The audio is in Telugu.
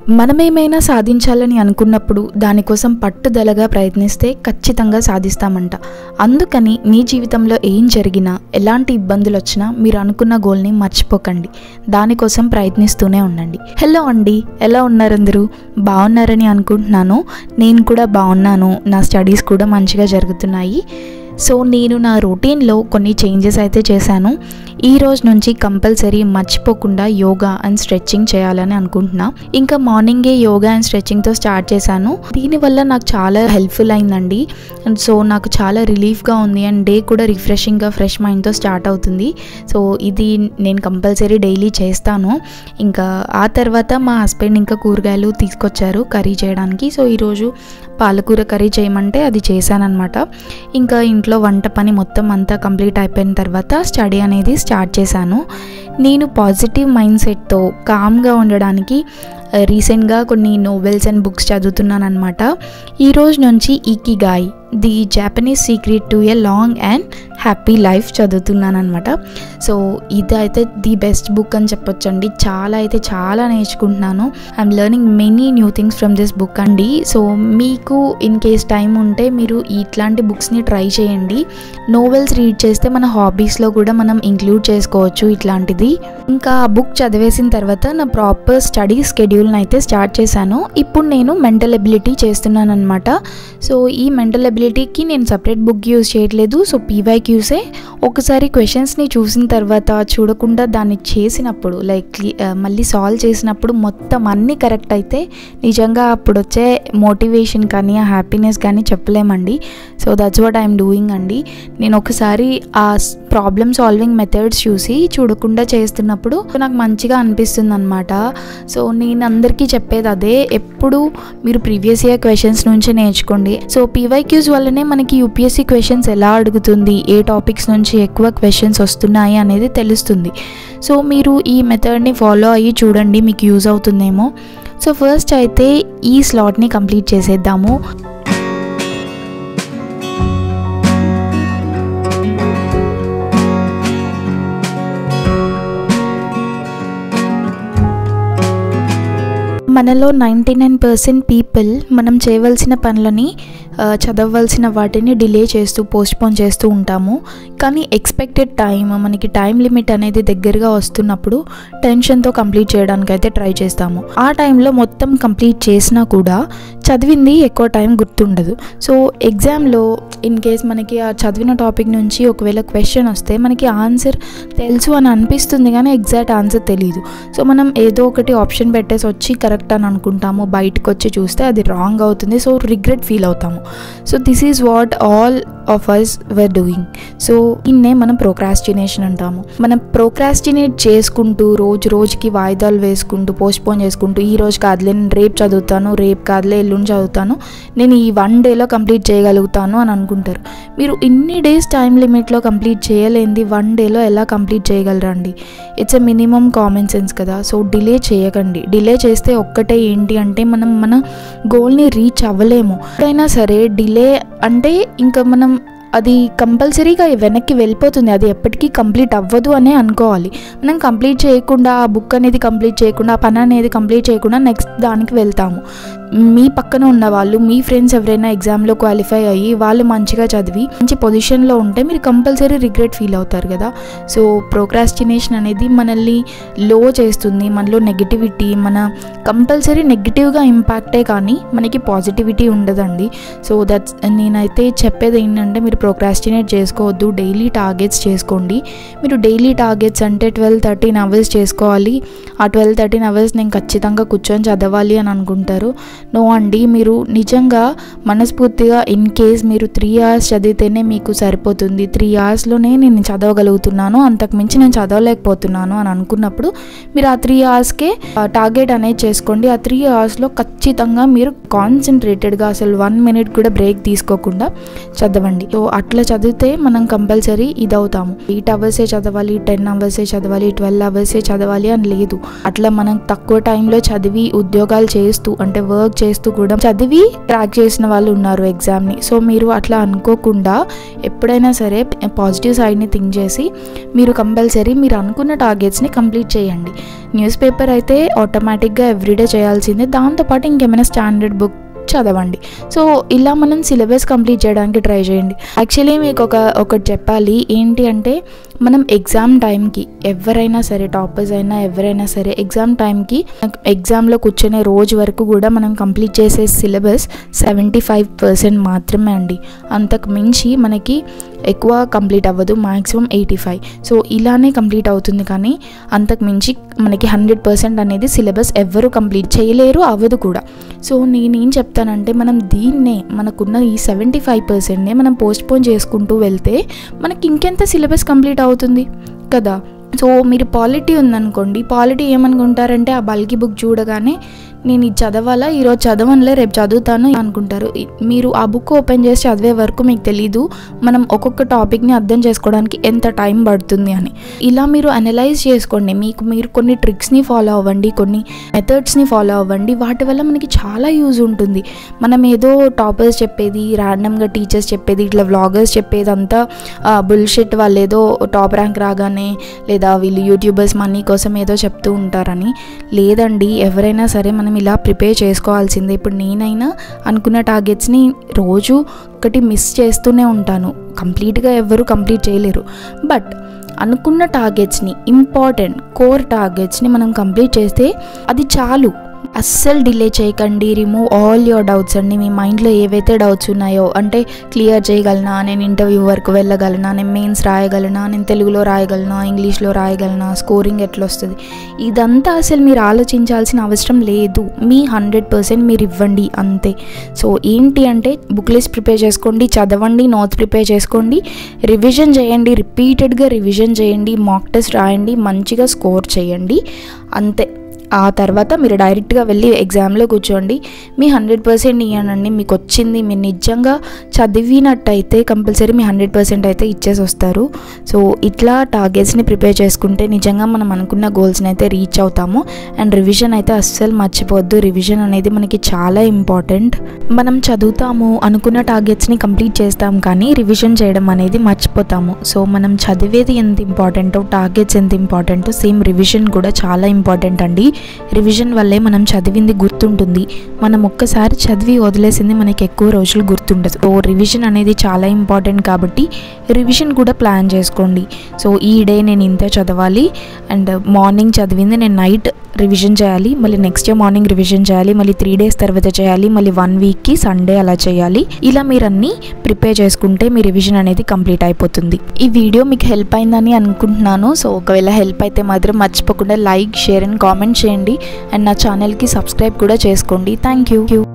మనమేమైనా సాధించాలని అనుకున్నప్పుడు దానికోసం పట్టుదలగా ప్రయత్నిస్తే ఖచ్చితంగా సాధిస్తామంట అందుకని మీ జీవితంలో ఏం జరిగినా ఎలాంటి ఇబ్బందులు వచ్చినా మీరు అనుకున్న గోల్ని మర్చిపోకండి దానికోసం ప్రయత్నిస్తూనే ఉండండి హలో అండి ఎలా ఉన్నారు అందరూ బాగున్నారని అనుకుంటున్నాను నేను కూడా బాగున్నాను నా స్టడీస్ కూడా మంచిగా జరుగుతున్నాయి సో నేను నా రొటీన్లో కొన్ని చేంజెస్ అయితే చేశాను ఈ రోజు నుంచి కంపల్సరీ మర్చిపోకుండా యోగా అండ్ స్ట్రెచ్చింగ్ చేయాలని అనుకుంటున్నా ఇంకా మార్నింగే యోగా అండ్ స్ట్రెచ్చింగ్తో స్టార్ట్ చేశాను దీనివల్ల నాకు చాలా హెల్ప్ఫుల్ అయిందండి అండ్ సో నాకు చాలా రిలీఫ్గా ఉంది అండ్ డే కూడా రిఫ్రెషింగ్గా ఫ్రెష్ మైండ్తో స్టార్ట్ అవుతుంది సో ఇది నేను కంపల్సరీ డైలీ చేస్తాను ఇంకా ఆ తర్వాత మా హస్బెండ్ ఇంకా కూరగాయలు తీసుకొచ్చారు కర్రీ చేయడానికి సో ఈరోజు పాలకూర కర్రీ చేయమంటే అది చేశానమాట ఇంకా ఇంట్లో వంట పని మొత్తం అంతా కంప్లీట్ అయిపోయిన తర్వాత స్టడీ అనేది స్టార్ట్ చేశాను నేను పాజిటివ్ మైండ్ సెట్తో కామ్గా ఉండడానికి రీసెంట్గా కొన్ని నోవెల్స్ అండ్ బుక్స్ చదువుతున్నాను అనమాట ఈరోజు నుంచి Ikigai the Japanese secret to a long and happy life చదువుతున్నాను అనమాట సో ఇదైతే ది బెస్ట్ బుక్ అని చెప్పొచ్చండి చాలా అయితే చాలా నేర్చుకుంటున్నాను I'm learning many new things from this book అండి సో మీకు ఇన్ కేస్ టైం ఉంటే మీరు ఇట్లాంటి బుక్స్ని ట్రై చేయండి నోవెల్స్ రీడ్ చేస్తే మన హాబీస్లో కూడా మనం ఇంక్లూడ్ చేసుకోవచ్చు ఇట్లాంటిది ఇంకా ఆ బుక్ చదివేసిన తర్వాత నా ప్రాపర్ స్టడీ స్కెడ్యూల్ని అయితే స్టార్ట్ చేశాను ఇప్పుడు నేను మెంటల్ ఎబిలిటీ చేస్తున్నాను అనమాట సో ఈ మెంటల్ ఎబిలిటీకి నేను సపరేట్ బుక్ యూజ్ చేయట్లేదు సో పీవైక్యూసే ఒకసారి క్వశ్చన్స్ని చూసిన తర్వాత చూడకుండా దాన్ని చేసినప్పుడు లైక్ మళ్ళీ సాల్వ్ చేసినప్పుడు మొత్తం అన్నీ కరెక్ట్ అయితే నిజంగా అప్పుడు వచ్చే మోటివేషన్ కానీ ఆ హ్యాపీనెస్ కానీ చెప్పలేమండి so that's what I'm doing అండి నేను ఒకసారి ఆ ప్రాబ్లమ్ సాల్వింగ్ మెథడ్స్ చూసి చూడకుండా చేస్తున్నప్పుడు నాకు మంచిగా అనిపిస్తుంది అనమాట సో నేను అందరికీ చెప్పేది అదే ఎప్పుడు మీరు ప్రీవియస్ ఇయర్ క్వశ్చన్స్ నుంచి నేర్చుకోండి సో పీవైక్యూస్ వల్లనే మనకి యూపీఎస్సీ క్వశ్చన్స్ ఎలా అడుగుతుంది ఏ టాపిక్స్ నుంచి ఎక్కువ క్వశ్చన్స్ వస్తున్నాయి అనేది తెలుస్తుంది సో మీరు ఈ మెథడ్ని ఫాలో అయ్యి చూడండి మీకు యూజ్ అవుతుందేమో సో ఫస్ట్ అయితే ఈ స్లాట్ని కంప్లీట్ చేసేద్దాము మనలో నైంటీ నైన్ పర్సెంట్ పీపుల్ మనం చేయవలసిన పనులని చదవవలసిన వాటిని డిలే చేస్తూ పోస్ట్పోన్ చేస్తూ ఉంటాము కానీ ఎక్స్పెక్టెడ్ టైం మనకి టైం లిమిట్ అనేది దగ్గరగా వస్తున్నప్పుడు టెన్షన్తో కంప్లీట్ చేయడానికి అయితే ట్రై చేస్తాము ఆ టైంలో మొత్తం కంప్లీట్ చేసినా కూడా చదివింది ఎక్కువ టైం గుర్తుండదు సో ఎగ్జామ్లో ఇన్ కేస్ మనకి ఆ చదివిన టాపిక్ నుంచి ఒకవేళ క్వశ్చన్ వస్తే మనకి ఆన్సర్ తెలుసు అని అనిపిస్తుంది కానీ ఎగ్జాక్ట్ ఆన్సర్ తెలియదు సో మనం ఏదో ఒకటి ఆప్షన్ పెట్టేసి వచ్చి కరెక్ట్ అని అనుకుంటాము బయటకు వచ్చి చూస్తే అది రాంగ్ అవుతుంది సో రిగ్రెట్ ఫీల్ అవుతాము so this is what all of us were doing so ఇన్నే మనం ప్రోక్రాస్టినేషన్ అంటాము మనం ప్రోక్రాస్టినేట్ చేసుకుంటూ రోజు రోజుకి వాయిదాలు వేసుకుంటూ పోస్ట్పోన్ చేసుకుంటూ ఈ రోజు కాదులే నేను రేపు చదువుతాను రేపు కాదులే ఎల్లుండి చదువుతాను నేను ఈ వన్ డేలో కంప్లీట్ చేయగలుగుతాను అని అనుకుంటారు మీరు ఇన్ని డేస్ టైం లిమిట్లో కంప్లీట్ చేయలేంది వన్ డేలో ఎలా కంప్లీట్ చేయగలరండి it's a minimum common sense కదా సో డిలే చేయకండి డిలే చేస్తే ఒక్కటే ఏంటి అంటే మనం మన గోల్ని రీచ్ అవ్వలేము ఎప్పుడైనా సరే డిలే అంటే ఇంకా మనం అది కంపల్సరీగా వెనక్కి వెళ్ళిపోతుంది అది ఎప్పటికీ కంప్లీట్ అవ్వదు అనే అనుకోవాలి మనం కంప్లీట్ చేయకుండా ఆ బుక్ అనేది కంప్లీట్ చేయకుండా ఆ పని అనేది కంప్లీట్ చేయకుండా నెక్స్ట్ దానికి వెళ్తాము మీ పక్కన ఉన్న వాళ్ళు మీ ఫ్రెండ్స్ ఎవరైనా ఎగ్జామ్లో క్వాలిఫై అయ్యి వాళ్ళు మంచిగా చదివి మంచి పొజిషన్లో ఉంటే మీరు కంపల్సరీ రిగ్రెట్ ఫీల్ అవుతారు కదా సో ప్రోక్రాస్టినేషన్ అనేది మనల్ని లో చేస్తుంది మనలో నెగిటివిటీ మన కంపల్సరీ నెగిటివ్గా ఇంపాక్టే కానీ మనకి పాజిటివిటీ ఉండదండి సో దట్స్ నేనైతే చెప్పేది ఏంటంటే మీరు ప్రోక్రాస్టినేట్ చేసుకోవద్దు డైలీ టార్గెట్స్ చేసుకోండి మీరు డైలీ టార్గెట్స్ అంటే ట్వెల్వ్ థర్టీన్ అవర్స్ చేసుకోవాలి ఆ ట్వెల్వ్ థర్టీన్ అవర్స్ నేను ఖచ్చితంగా కూర్చొని చదవాలి అని అనుకుంటారు నో అండి మీరు నిజంగా మనస్ఫూర్తిగా ఇన్ కేస్ మీరు త్రీ అవర్స్ చదివితేనే మీకు సరిపోతుంది త్రీ అవర్స్లోనే నేను చదవగలుగుతున్నాను అంతకుమించి నేను చదవలేకపోతున్నాను అని అనుకున్నప్పుడు మీరు ఆ త్రీ అవర్స్కే టార్గెట్ అనేది చేసుకోండి ఆ త్రీ అవర్స్లో ఖచ్చితంగా మీరు కాన్సన్ట్రేటెడ్గా అసలు వన్ మినిట్ కూడా బ్రేక్ తీసుకోకుండా చదవండి సో అట్లా చదివితే మనం కంపల్సరీ ఇదవుతాము ఎయిట్ అవర్సే చదవాలి టెన్ అవర్సే చదవాలి ట్వెల్వ్ అవర్సే చదవాలి అని లేదు అట్లా మనం తక్కువ టైంలో చదివి ఉద్యోగాలు చేస్తూ అంటే వర్క్ వర్క్ చేస్తూ కూడా చదివి ట్రాక్ చేసిన వాళ్ళు ఉన్నారు ఎగ్జామ్ని సో మీరు అట్లా అనుకోకుండా ఎప్పుడైనా సరే పాజిటివ్ సైడ్ని థింక్ చేసి మీరు కంపల్సరీ మీరు అనుకున్న టార్గెట్స్ని కంప్లీట్ చేయండి న్యూస్ పేపర్ అయితే ఆటోమేటిక్గా ఎవ్రీడే చేయాల్సిందే దాంతోపాటు ఇంకేమైనా స్టాండర్డ్ బుక్ చదవండి సో ఇలా మనం సిలబస్ కంప్లీట్ చేయడానికి ట్రై చేయండి యాక్చువల్లీ మీకు ఒక ఒకటి చెప్పాలి ఏంటి అంటే మనం ఎగ్జామ్ టైంకి ఎవరైనా సరే టాపర్స్ అయినా ఎవరైనా సరే ఎగ్జామ్ టైంకి ఎగ్జామ్లో కూర్చునే రోజు వరకు కూడా మనం కంప్లీట్ చేసే సిలబస్ సెవెంటీ ఫైవ్ పర్సెంట్ మాత్రమే అండి అంతకు మించి మనకి ఎక్కువ కంప్లీట్ అవ్వదు మ్యాక్సిమం ఎయిటీ ఫైవ్ సో ఇలానే కంప్లీట్ అవుతుంది కానీ అంతకు మించి మనకి హండ్రెడ్ పర్సెంట్ అనేది సిలబస్ ఎవ్వరూ కంప్లీట్ చేయలేరు అవ్వదు కూడా సో నేనేం చెప్తానంటే మనం దీన్నే మనకున్న ఈ సెవెంటీ ఫైవ్ పర్సెంట్నే మనం పోస్ట్పోన్ చేసుకుంటూ వెళ్తే మనకి ఇంకెంత సిలబస్ కంప్లీట్ అవుతుంది కదా సో మీరు పాలిటీ ఉందనుకోండి పాలిటీ ఏమనుకుంటారంటే ఆ బల్కి బుక్ చూడగానే నేను ఇది చదవాలా ఈరోజు చదవనులే రేపు చదువుతాను అనుకుంటారు ఇ- మీరు ఆ బుక్ ఓపెన్ చేసి చదివే వరకు మీకు తెలీదు మనం ఒక్కొక్క టాపిక్ని అర్థం చేసుకోవడానికి ఎంత టైం పడుతుంది అని ఇలా మీరు అనలైజ్ చేసుకోండి మీకు మీరు కొన్ని ట్రిక్స్ని ఫాలో అవ్వండి కొన్ని మెథడ్స్ని ఫాలో అవ్వండి వాటి వల్ల మనకి చాలా యూజ్ ఉంటుంది మనం ఏదో టాపర్స్ చెప్పేది ర్యాండమ్గా టీచర్స్ చెప్పేది ఇట్లా వ్లాగర్స్ చెప్పేది అంతా బుల్షిట్ వాళ్ళు ఏదో టాప్ ర్యాంక్ రాగానే లేదా వీళ్ళు యూట్యూబర్స్ మనీ కోసం ఏదో చెప్తూ ఉంటారని లేదండి ఎవరైనా సరే మనం ఇలా ప్రిపేర్ చేసుకోవాల్సిందే ఇప్పుడు నేనైనా అనుకున్న టార్గెట్స్ని రోజు ఒకటి మిస్ చేస్తూనే ఉంటాను కంప్లీట్గా ఎవరు కంప్లీట్ చేయలేరు బట్ అనుకున్న టార్గెట్స్ని ఇంపార్టెంట్ కోర్ టార్గెట్స్ని మనం కంప్లీట్ చేస్తే అది చాలు అస్సలు డిలే చేయకండి రిమూవ్ ఆల్ యువర్ డౌట్స్ అండి మీ మైండ్లో ఏవైతే డౌట్స్ ఉన్నాయో అంటే క్లియర్ చేయగలనా నేను ఇంటర్వ్యూ వరకు వెళ్ళగలనా నేను మెయిన్స్ రాయగలనా నేను తెలుగులో రాయగలనా ఇంగ్లీష్లో రాయగలనా స్కోరింగ్ ఎట్లా వస్తుంది ఇదంతా అసలు మీరు ఆలోచించాల్సిన అవసరం లేదు మీ హండ్రెడ్ పర్సెంట్ మీరు ఇవ్వండి అంతే సో ఏంటి అంటే బుక్ లిస్ట్ ప్రిపేర్ చేసుకోండి చదవండి నోట్స్ ప్రిపేర్ చేసుకోండి రివిజన్ చేయండి రిపీటెడ్గా రివిజన్ చేయండి మాక్ టెస్ట్ రాయండి మంచిగా స్కోర్ చేయండి అంతే ఆ తర్వాత మీరు డైరెక్ట్గా వెళ్ళి ఎగ్జామ్లో కూర్చోండి మీ హండ్రెడ్ పర్సెంట్ ఇవ్వనండి మీకు వచ్చింది మీరు నిజంగా చదివినట్టయితే కంపల్సరీ మీ హండ్రెడ్ పర్సెంట్ అయితే ఇచ్చేసి వస్తారు సో ఇట్లా టార్గెట్స్ని ప్రిపేర్ చేసుకుంటే నిజంగా మనం అనుకున్న గోల్స్ని అయితే రీచ్ అవుతాము అండ్ రివిజన్ అయితే అస్సలు మర్చిపోవద్దు రివిజన్ అనేది మనకి చాలా ఇంపార్టెంట్ మనం చదువుతాము అనుకున్న టార్గెట్స్ని కంప్లీట్ చేస్తాం కానీ రివిజన్ చేయడం అనేది మర్చిపోతాము సో మనం చదివేది ఎంత ఇంపార్టెంటో టార్గెట్స్ ఎంత ఇంపార్టెంటో సేమ్ రివిజన్ కూడా చాలా ఇంపార్టెంట్ అండి రివిజన్ వల్లే మనం చదివింది గుర్తుంటుంది మనం ఒక్కసారి చదివి వదిలేసింది మనకి ఎక్కువ రోజులు గుర్తుండదు సో రివిజన్ అనేది చాలా ఇంపార్టెంట్ కాబట్టి రివిజన్ కూడా ప్లాన్ చేసుకోండి సో ఈ డే నేను ఇంతే చదవాలి అండ్ మార్నింగ్ చదివింది నేను నైట్ రివిజన్ చేయాలి మళ్ళీ నెక్స్ట్ డే మార్నింగ్ రివిజన్ చేయాలి మళ్ళీ త్రీ డేస్ తర్వాత చేయాలి మళ్ళీ వన్ వీక్కి సండే అలా చేయాలి ఇలా మీరు అన్నీ ప్రిపేర్ చేసుకుంటే మీ రివిజన్ అనేది కంప్లీట్ అయిపోతుంది ఈ వీడియో మీకు హెల్ప్ అయిందని అనుకుంటున్నాను సో ఒకవేళ హెల్ప్ అయితే మాత్రం మర్చిపోకుండా లైక్ షేర్ అండ్ కామెంట్ చేయండి అండ్ నా ఛానల్కి సబ్స్క్రైబ్ కూడా చేసుకోండి థ్యాంక్ యూ